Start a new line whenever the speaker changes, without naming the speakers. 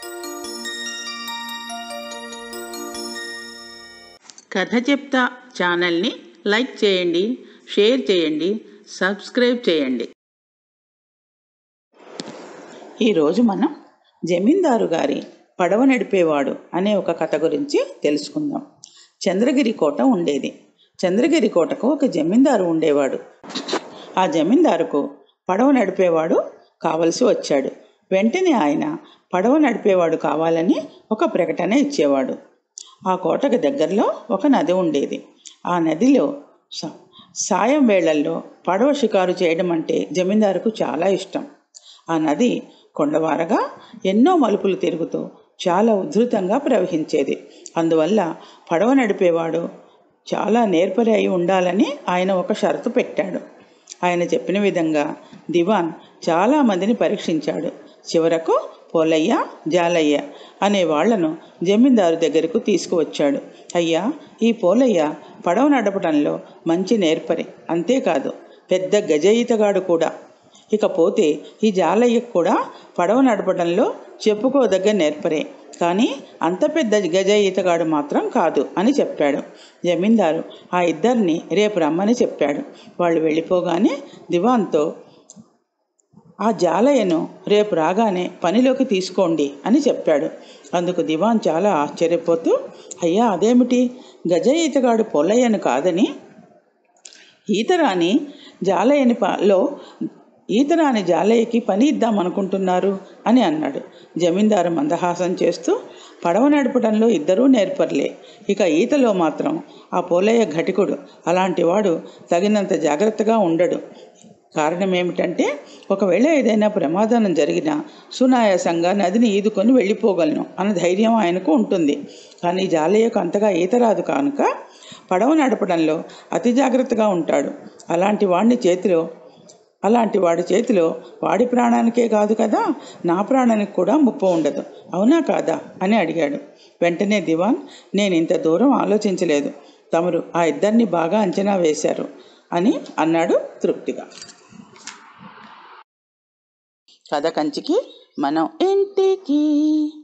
కథ చెప్తా ఛానల్ని లైక్ చేయండి షేర్ చేయండి సబ్స్క్రైబ్ చేయండి ఈరోజు మనం జమీందారు గారి పడవ నడిపేవాడు అనే ఒక కథ గురించి తెలుసుకుందాం చంద్రగిరి కోట ఉండేది చంద్రగిరి కోటకు ఒక జమీందారు ఉండేవాడు ఆ జమీందారుకు పడవ నడిపేవాడు కావలసి వచ్చాడు వెంటనే ఆయన పడవ నడిపేవాడు కావాలని ఒక ప్రకటన ఇచ్చేవాడు ఆ కోటకు దగ్గరలో ఒక నది ఉండేది ఆ నదిలో సా- సాయం వేళల్లో పడవ షికారు చేయడం అంటే జమీందారుకు చాలా ఇష్టం ఆ నది కొండవారగా ఎన్నో మలుపులు తిరుగుతూ చాలా ఉధృతంగా ప్రవహించేది అందువల్ల పడవ నడిపేవాడు చాలా నేర్పరి అయి ఉండాలని ఆయన ఒక షరతు పెట్టాడు ఆయన చెప్పిన విధంగా దివాన్ చాలామందిని పరీక్షించాడు చివరకు పోలయ్య జాలయ్య అనే వాళ్లను జమీందారు దగ్గరకు తీసుకువచ్చాడు అయ్యా ఈ పోలయ్య పడవ నడపడంలో మంచి నేర్పరి అంతేకాదు పెద్ద గజ ఈతగాడు కూడా ఇకపోతే ఈ జాలయ్యకు కూడా పడవ నడపడంలో చెప్పుకోదగ్గ నేర్పరే కానీ అంత పెద్ద గజ ఈతగాడు మాత్రం కాదు అని చెప్పాడు జమీందారు ఆ ఇద్దరిని రేపు రమ్మని చెప్పాడు వాళ్ళు వెళ్ళిపోగానే దివాన్తో ఆ జాలయ్యను రేపు రాగానే పనిలోకి తీసుకోండి అని చెప్పాడు అందుకు దివాన్ చాలా ఆశ్చర్యపోతూ అయ్యా అదేమిటి గజ ఈతగాడు పొల్లయ్యను కాదని ఈతరాని జాలయ్యని పాలో ఈతరాని జాలయ్యకి పని ఇద్దాం అనుకుంటున్నారు అని అన్నాడు జమీందారు మందహాసం చేస్తూ పడవ నడపడంలో ఇద్దరూ నేర్పర్లే ఇక ఈతలో మాత్రం ఆ పోలయ్య ఘటికుడు అలాంటి వాడు తగినంత జాగ్రత్తగా ఉండడు కారణం ఏమిటంటే ఒకవేళ ఏదైనా ప్రమాదం జరిగినా సునాయాసంగా నదిని ఈదుకొని వెళ్ళిపోగలను అన్న ధైర్యం ఆయనకు ఉంటుంది కానీ జాలయ్యకు అంతగా ఈత రాదు కనుక పడవ నడపడంలో అతి జాగ్రత్తగా ఉంటాడు అలాంటి వాడిని చేతిలో అలాంటి వాడి చేతిలో వాడి ప్రాణానికే కాదు కదా నా ప్రాణానికి కూడా ముప్పు ఉండదు అవునా కాదా అని అడిగాడు వెంటనే దివాన్ నేను ఇంత దూరం ఆలోచించలేదు తమరు ఆ ఇద్దరిని బాగా అంచనా వేశారు అని అన్నాడు తృప్తిగా కథ కంచికి మనం ఇంటికి